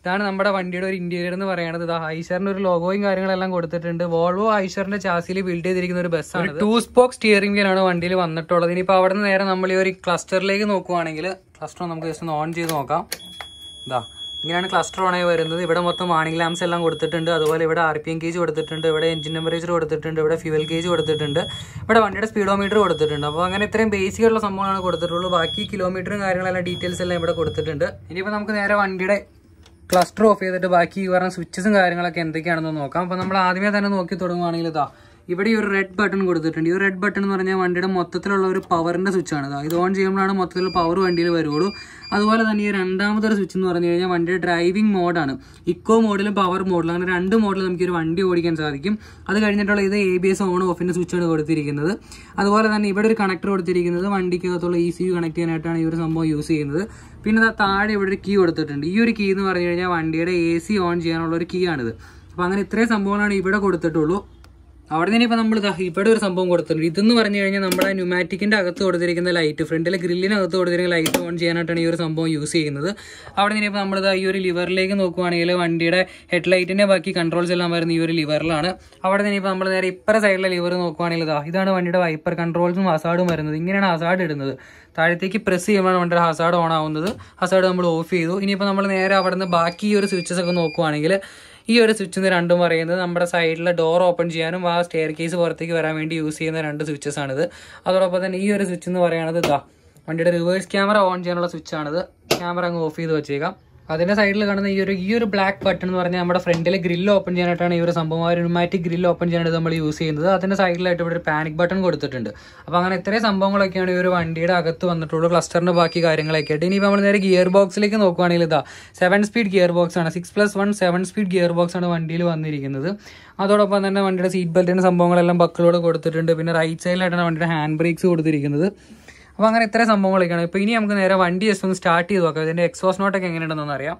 ഇതാണ് നമ്മുടെ വണ്ടിയുടെ ഒരു ഇന്റീരിയർ എന്ന് പറയുന്നത് ഇതാ ഐഷറിന്റെ ഒരു ലോഗോയും കാര്യങ്ങളെല്ലാം കൊടുത്തിട്ടുണ്ട് വോൾവോ ഐഷറിന്റെ ചാസിൽ ബിൽഡ് ചെയ്തിരിക്കുന്ന ഒരു ബസ്സാണ് ടൂ സ്പോക്ക് സ്റ്റിയറിംഗ് വീലാണ് വണ്ടിയിൽ വന്നിട്ടുള്ളത് ഇനിയിപ്പോൾ അവിടെ നിന്ന് നേരെ നമ്മൾ ഈ ഒരു ക്ലസ്റ്ററിലേക്ക് നോക്കുവാണെങ്കിൽ ക്ലസ്റ്റർ നമുക്ക് ജസ്റ്റ് ഒന്ന് ഓൺ ചെയ്ത് നോക്കാം ഇതാ ഇങ്ങനെയാണ് ക്ലസ്റ്റർ ഓണായി വരുന്നത് ഇവിടെ മൊത്തം വാണിംഗ് ലാംസ് എല്ലാം കൊടുത്തിട്ടുണ്ട് അതുപോലെ ഇവിടെ ആർ പി എം ഗേജ് കൊടുത്തിട്ടുണ്ട് ഇവിടെ എഞ്ചിൻ ടെമ്പറേച്ചർ കൊടുത്തിട്ടുണ്ട് ഇവിടെ ഫ്യൂവൽ ഗേജ് കൊടുത്തിട്ടുണ്ട് ഇവിടെ വണ്ടിയുടെ സ്പീഡോമീറ്റർ കൊടുത്തിട്ടുണ്ട് അപ്പോൾ അങ്ങനെ ഇത്രയും ബേസിക് ഉള്ള സംഭവങ്ങളാണ് കൊടുത്തിട്ടുള്ളൂ ബാക്കി കിലോമീറ്ററും കാര്യങ്ങളെല്ലാം ഡീറ്റെയിൽസ് എല്ലാം ഇവിടെ കൊടുത്തിട്ടുണ്ട് ഇനിയിപ്പോൾ നമുക്ക് നേരെ വണ്ടിയുടെ ക്ലസ്റ്റർ ഓഫ് ചെയ്തിട്ട് ബാക്കി ഈ പറഞ്ഞ സ്വിച്ചസും കാര്യങ്ങളൊക്കെ എന്തൊക്കെയാണെന്ന് നോക്കാം അപ്പോൾ നമ്മൾ ആദ്യമേ തന്നെ നോക്കി തുടങ്ങുവാണെങ്കിൽ ഇതാ ഇവിടെ ഈ ഒരു റെഡ് ബട്ടൺ കൊടുത്തിട്ടുണ്ട് ഈ ഒരു റെഡ് ബട്ടൺ എന്ന് പറഞ്ഞാൽ വണ്ടിയുടെ മൊത്തത്തിലുള്ള ഒരു പവറിന്റെ സ്വിച്ചാണ് ഇതാ ഇത് ഓൺ ചെയ്യുമ്പോഴാണ് മൊത്തത്തിൽ പവർ വണ്ടിയിൽ വരുള്ളൂ അതുപോലെ തന്നെ ഈ രണ്ടാമതൊരു സ്വിച്ച് എന്ന് പറഞ്ഞു കഴിഞ്ഞാൽ വണ്ടിയുടെ ഡ്രൈവിംഗ് മോഡാണ് ഇക്കോ മോഡിലും പവർ മോഡിലും അങ്ങനെ രണ്ട് മോഡിൽ നമുക്ക് ഈ ഒരു വണ്ടി ഓടിക്കാൻ സാധിക്കും അത് കഴിഞ്ഞിട്ടുള്ള ഇത് എ ബി എസ് ഓൺ ഓഫിന്റെ സ്വിച്ചാണ് കൊടുത്തിരിക്കുന്നത് അതുപോലെ തന്നെ ഇവിടെ ഒരു കണക്ടർ കൊടുത്തിരിക്കുന്നത് വണ്ടിക്കകത്തുള്ള ഇ സി യു കണക്ട് ചെയ്യാനായിട്ടാണ് ഈ ഒരു സംഭവം യൂസ് ചെയ്യുന്നത് പിന്നെ ദാ താഴെ ഇവിടെ ഒരു കീ കൊടുത്തിട്ടുണ്ട് ഈ ഒരു കീ എന്ന് പറഞ്ഞു കഴിഞ്ഞാൽ വണ്ടിയുടെ എ സി ഓൺ ചെയ്യാനുള്ള ഒരു കീ ആണിത് അപ്പോൾ അങ്ങനെ ഇത്രയും സംഭവങ്ങളാണ് ഇവിടെ കൊടുത്തിട്ടുള്ളൂ അവിടെ നിന്ന് ഇപ്പോൾ നമ്മൾ ഇവിടെ ഒരു സംഭവം കൊടുത്തിട്ടുണ്ട് ഇതെന്ന് പറഞ്ഞു കഴിഞ്ഞാൽ നമ്മുടെ ന്യൂമാറ്റിക്കിന്റെ അകത്ത് കൊടുത്തിരിക്കുന്ന ലൈറ്റ് ഫ്രണ്ടിലെ ഗ്രില്ലിനകത്ത് കൊടുത്തിരിക്കുന്ന ലൈറ്റ് ഓൺ ചെയ്യാനായിട്ടാണ് ഈ ഒരു സംഭവം യൂസ് ചെയ്യുന്നത് അവിടെ നിന്ന് ഇപ്പോൾ നമ്മൾ ഈ ഒരു ലിവറിലേക്ക് നോക്കുവാണെങ്കിൽ വണ്ടിയുടെ ഹെഡ് ലൈറ്റിന്റെ ബാക്കി കൺട്രോൾസ് എല്ലാം വരുന്ന ഈ ഒരു ലിവറിലാണ് അവിടെ നിന്ന് ഇപ്പോൾ നമ്മൾ നേരെ ഇപ്പറ സൈഡിലെ ലിവർ നോക്കുവാണെങ്കിൽ ഇതാ ഇതാണ് വണ്ടിയുടെ വൈപ്പർ കൺട്രോൾസും ഹസാർഡും വരുന്നത് ഇങ്ങനെയാണ് ഹസാർഡ് ഇടുന്നത് താഴത്തേക്ക് പ്രസ് ചെയ്യുമ്പോഴാണ് വണ്ടിയുടെ ഹസാർഡ് ഓൺ ആവുന്നത് ഹസാർഡ് നമ്മൾ ഓഫ് ചെയ്തു ഇനിയിപ്പോൾ നമ്മൾ നേരെ അവിടെ നിന്ന് ബാക്കി ഈ ഒരു സ്വിച്ചസ് ഒക്കെ നോക്കുവാണെങ്കിൽ ഈ ഒരു സ്വിച്ച് എന്ന് രണ്ടും പറയുന്നത് നമ്മുടെ സൈഡിലെ ഡോർ ഓപ്പൺ ചെയ്യാനും ആ സ്റ്റെയർ കേസ് പുറത്തേക്ക് വരാൻ വേണ്ടി യൂസ് ചെയ്യുന്ന രണ്ട് സ്വിച്ചസ് ആണിത് അതോടൊപ്പം തന്നെ ഈ ഒരു സ്വിച്ച് എന്ന് പറയുന്നത് ഇതാ വണ്ടിയുടെ റിവേഴ്സ് ക്യാമറ ഓൺ ചെയ്യാനുള്ള സ്വിച്ച് ആണിത് ക്യാമറ അങ്ങ് ഓഫ് ചെയ്ത് വെച്ചേക്കാം അതിന്റെ സൈഡിൽ കാണുന്ന ഈ ഒരു ഈ ഒരു ബ്ലാക്ക് ബട്ടൺ എന്ന് പറഞ്ഞാൽ നമ്മുടെ ഫ്രണ്ടിലെ ഗ്രില്ല് ഓപ്പൺ ചെയ്യാനായിട്ടാണ് ഈ ഒരു സംഭവം ആ ഒരു ന്യൂമാറ്റിക് ഗ്രില്ല് ഓപ്പൺ ചെയ്യാനായിട്ട് നമ്മൾ യൂസ് ചെയ്യുന്നത് അതിന്റെ സൈഡിലായിട്ട് ഇവിടെ ഒരു പാനിക് ബട്ടൺ കൊടുത്തിട്ടുണ്ട് അപ്പോൾ അങ്ങനെ ഇത്രയും സംഭവങ്ങളൊക്കെയാണ് ഈ ഒരു വണ്ടിയുടെ അകത്ത് വന്നിട്ടുള്ളൂ ക്ലസ്റ്ററിന്റെ ബാക്കി കാര്യങ്ങളൊക്കെ ആയിട്ട് ഇനിയിപ്പോൾ നമ്മൾ നേരെ ഗിയർ ബോക്സിലേക്ക് നോക്കുവാണെങ്കിൽ ഇതാ സെവൻ സ്പീഡ് ഗിയർ ബോക്സ് ആണ് six plus one seven speed gear box ആണ് വണ്ടിയിൽ വന്നിരിക്കുന്നത് അതോടൊപ്പം തന്നെ വണ്ടിയുടെ സീറ്റ് ബെൽറ്റിന്റെ സംഭവങ്ങളെല്ലാം ബക്കിലൂടെ കൊടുത്തിട്ടുണ്ട് പിന്നെ റൈറ്റ് സൈഡിലായിട്ടാണ് വണ്ടിയുടെ ഹാൻഡ് ബ്രേക്സ് കൊടുത്തിരിക്കുന്നത് അപ്പോൾ അങ്ങനെ ഇത്രയും സംഭവങ്ങളൊക്കെയാണ് ഇപ്പോൾ ഇനി നമുക്ക് നേരെ വണ്ടി ജസ്റ്റ് ഒന്ന് സ്റ്റാർട്ട് ചെയ്ത് നോക്കാം ഇതിന്റെ എക്സോസ് നോട്ടൊക്കെ എങ്ങനെയുണ്ടെന്ന് അറിയാം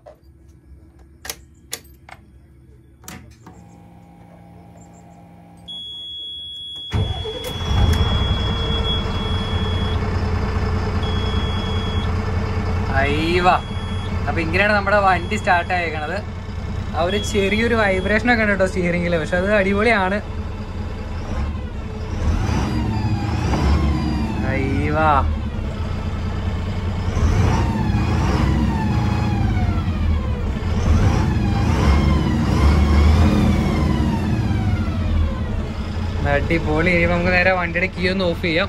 അയ്യവ അപ്പൊ ഇങ്ങനെയാണ് നമ്മുടെ വണ്ടി സ്റ്റാർട്ട് ആയേക്കണത് ആ ഒരു ചെറിയൊരു വൈബ്രേഷൻ ഒക്കെ ഉണ്ട് കേട്ടോ സ്റ്റിയറിംഗിൽ പക്ഷെ അത് അടിപൊളിയാണ് അയ്യവാ അടിപൊളി ഇനി നമുക്ക് നേരെ വണ്ടിയുടെ കീ ഒന്ന് ഓഫ് ചെയ്യാം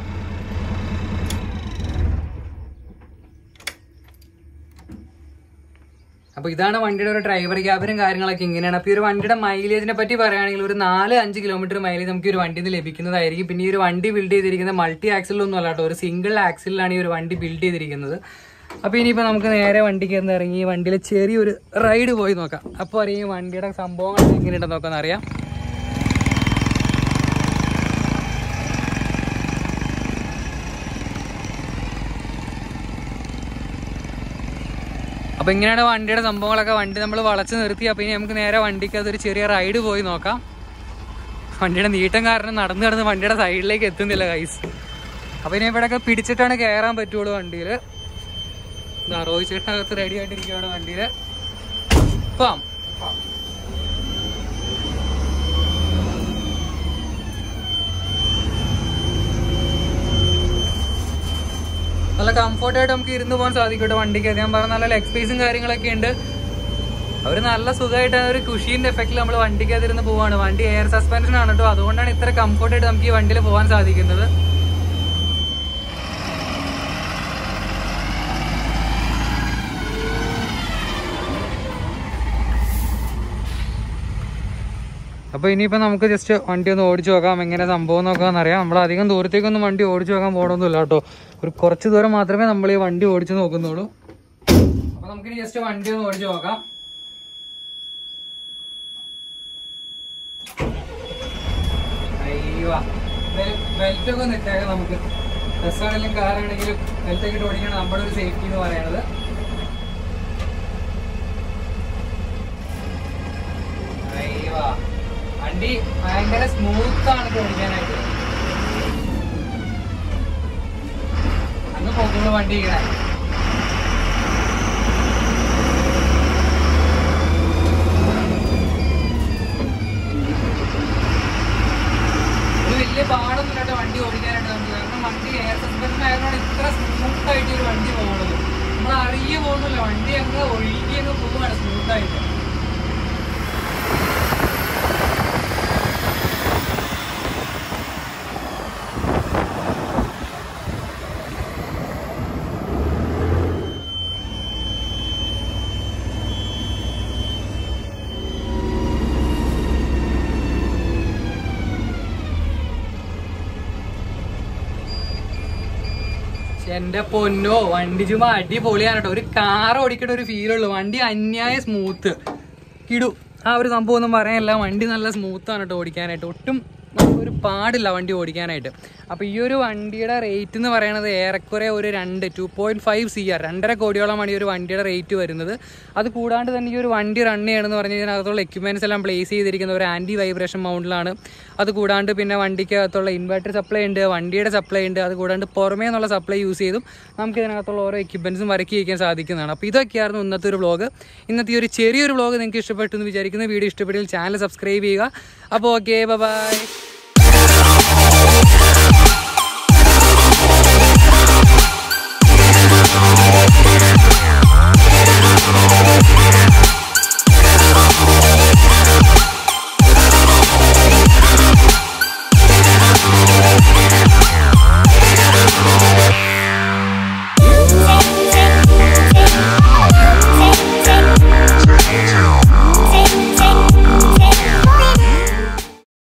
അപ്പോൾ ഇതാണ് വണ്ടിയുടെ ഒരു ഡ്രൈവർ ക്യാബിനും കാര്യങ്ങളൊക്കെ ഇങ്ങനെയാണ് അപ്പോൾ ഈ ഒരു വണ്ടിയുടെ മൈലേജിനെ പറ്റി പറയുകയാണെങ്കിൽ ഒരു നാല് അഞ്ച് കിലോമീറ്റർ മൈലേജ് നമുക്ക് ഈ ഒരു വണ്ടിയിൽ നിന്ന് ലഭിക്കുന്നതായിരിക്കും പിന്നെ ഈ ഒരു വണ്ടി ബിൽഡ് ചെയ്തിരിക്കുന്നത് മൾട്ടി ആക്സിലൊന്നും അല്ല കേട്ടോ ഒരു സിംഗിൾ ആക്സിലാണ് ഈ ഒരു വണ്ടി ബിൽഡ് ചെയ്തിരിക്കുന്നത് അപ്പോൾ ഇനിയിപ്പോൾ നമുക്ക് നേരെ വണ്ടിക്ക് ഒന്ന് ഇറങ്ങി ഈ വണ്ടിയിൽ ചെറിയൊരു റൈഡ് പോയി നോക്കാം അപ്പോൾ അറിയാം ഈ വണ്ടിയുടെ സംഭവങ്ങൾ എങ്ങനെയുണ്ടെന്ന് നോക്കാമെന്ന് അറിയാം അപ്പൊ ഇങ്ങനെയാണ് വണ്ടിയുടെ സംഭവങ്ങളൊക്കെ വണ്ടി നമ്മൾ വളച്ച് നിർത്തി അപ്പൊ ഇനി നമുക്ക് നേരെ വണ്ടിക്ക് അതൊരു ചെറിയ റൈഡ് പോയി നോക്കാം വണ്ടിയുടെ നീട്ടം കാരണം നടന്നു കിടന്ന് വണ്ടിയുടെ സൈഡിലേക്ക് എത്തുന്നില്ല കൈസ് അപ്പൊ ഇനി ഇവിടെയൊക്കെ പിടിച്ചിട്ടാണ് കയറാൻ പറ്റുള്ളൂ വണ്ടിയിൽ റോഹിത് ചേട്ടനകത്ത് റെഡി ആയിട്ടിരിക്കുകയാണ് വണ്ടിയിൽ ഇപ്പം നല്ല കംഫർട്ടായിട്ട് നമുക്ക് ഇരുന്ന് പോകാൻ സാധിക്കും കേട്ടോ വണ്ടിക്ക് ഞാൻ പറഞ്ഞ നല്ല ലെഗ് സ്പേസും കാര്യങ്ങളൊക്കെ ഉണ്ട് അവർ നല്ല സുഖമായിട്ട് ഒരു കുഷീന്റെ എഫക്റ്റിൽ നമ്മൾ വണ്ടിക്കകത്തിരുന്ന് പോവാണ് വണ്ടി എയർ സസ്പെൻഷൻ ആണ് കേട്ടോ അതുകൊണ്ടാണ് ഇത്ര കംഫർട്ടായിട്ട് നമുക്ക് ഈ വണ്ടിയിൽ പോകാൻ സാധിക്കുന്നത് അപ്പോൾ ഇനിയിപ്പോൾ നമുക്ക് ജസ്റ്റ് വണ്ടി ഒന്ന് ഓടിച്ചു നോക്കാം എങ്ങനെ സംഭവം നോക്കാമെന്ന് അറിയാം നമ്മൾ അധികം ദൂരത്തേക്കൊന്നും വണ്ടി ഓടിച്ചു നോക്കാൻ പോകണമെന്നില്ല കേട്ടോ ഒരു കുറച്ച് ദൂരം മാത്രമേ നമ്മൾ ഈ വണ്ടി ഓടിച്ചു നോക്കുന്നുള്ളൂ അപ്പോൾ നമുക്കിനി ജസ്റ്റ് വണ്ടി ഒന്ന് ഓടിച്ചു നോക്കാം അയ്യോ ബെൽറ്റ് ഒക്കെ ഒന്ന് ഇട്ടേക്കാം നമുക്ക് ബസ്സാണെങ്കിലും കാറാണെങ്കിലും ബെൽറ്റ് ഒക്കെ ഇട്ട് ഓടിക്കണം നമ്മുടെ ഒരു സേഫ്റ്റി എന്ന് പറയുന്നത് അയ്യോ വണ്ടി ഭയങ്കര സ്മൂത്ത് ആണ് ഇത് ഓടിക്കാനായിട്ട് അങ്ങ് പോകുള്ളൂ വണ്ടി ഇങ്ങനെ എന്റെ പൊന്നോ വണ്ടി ചുമ്മാ അടിപൊളിയാണ് കേട്ടോ ഒരു കാർ ഓടിക്കേണ്ട ഒരു ഫീൽ ഉള്ളു വണ്ടി അന്യായ സ്മൂത്ത് കിടു ആ ഒരു സംഭവം ഒന്നും പറയാനില്ല വണ്ടി നല്ല സ്മൂത്ത് ആണ് കേട്ടോ ഓടിക്കാനായിട്ട് ഒട്ടും ഒരു പാടില്ല വണ്ടി ഓടിക്കാനായിട്ട് അപ്പോൾ ഈ ഒരു വണ്ടിയുടെ റേറ്റ് എന്ന് പറയുന്നത് ഏറെക്കുറെ ഒരു രണ്ട് two point five C R രണ്ടര കോടിയോളമാണ് ഈ ഒരു വണ്ടിയുടെ റേറ്റ് വരുന്നത് അത് കൂടാണ്ട് തന്നെ ഈ ഒരു വണ്ടി റൺ ചെയ്യണമെന്ന് പറഞ്ഞു കഴിഞ്ഞാൽ അകത്തുള്ള എക്യുപ്മെൻറ്റ്സ് എല്ലാം പ്ലേസ് ചെയ്തിരിക്കുന്ന ഒരു ആൻറ്റി വൈബ്രേഷൻ മൗണ്ടിലാണ് അത് കൂടാണ്ട് പിന്നെ വണ്ടിക്കകത്തുള്ള ഇൻവെർട്ടർ സപ്ലൈ ഉണ്ട് വണ്ടിയുടെ സപ്ലൈ ഉണ്ട് അത് കൂടാണ്ട് പുറമേ നിന്നുള്ള സപ്ലൈ യൂസ് ചെയ്തും നമുക്ക് ഇതിനകത്തുള്ള ഓരോ എക്യുപ്മെൻറ്റ്സും വരക്കി വയ്ക്കാൻ സാധിക്കുന്നതാണ് അപ്പോൾ ഇതൊക്കെയായിരുന്നു ഇന്നത്തെ ഒരു വ്ളോഗ് ഇന്നത്തെ ഈ ഒരു ചെറിയൊരു വ്ളോഗ് നിങ്ങൾക്ക് ഇഷ്ടപ്പെട്ടു എന്ന് വിചാരിക്കുന്ന വീഡിയോ ഇഷ്ടപ്പെട്ടെങ്കിൽ ചാനൽ സബ്സ്ക്രൈബ് ചെയ്യുക അപ്പോൾ ഓക്കെ ബൈ Thank you.